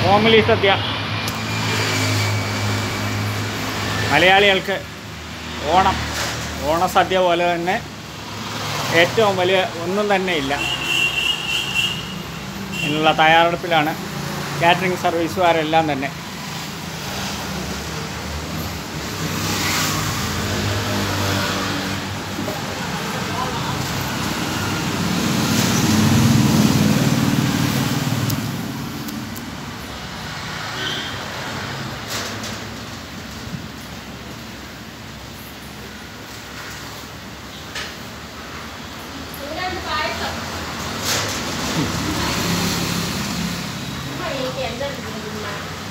ഓമലി സദ്യ മലയാളികൾക്ക് ഓണം ഓണസദ്യ പോലെ തന്നെ ഏറ്റവും വലിയ ഒന്നും തന്നെ ഇല്ല എന്നുള്ള തയ്യാറെടുപ്പിലാണ് കാറ്ററിംഗ് സർവീസുകാരെല്ലാം തന്നെ ഇതിനകത്ത് പായസം അമ്മ എനിക്ക് എന്താ കിട്ടുന്നില്ല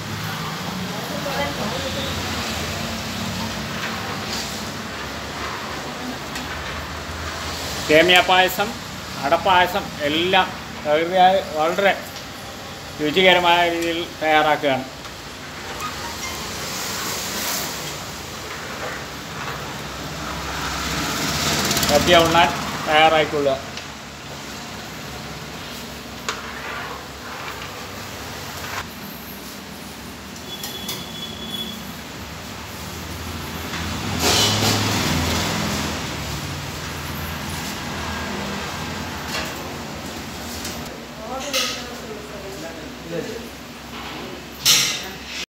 സേമിയ പായസം അടപ്പായസം എല്ലാം പ്രകൃതിയായി വളരെ രുചികരമായ രീതിയിൽ തയ്യാറാക്കുകയാണ് സദ്യ ഉണ്ണാൻ തയ്യാറായിക്കൊള്ളുക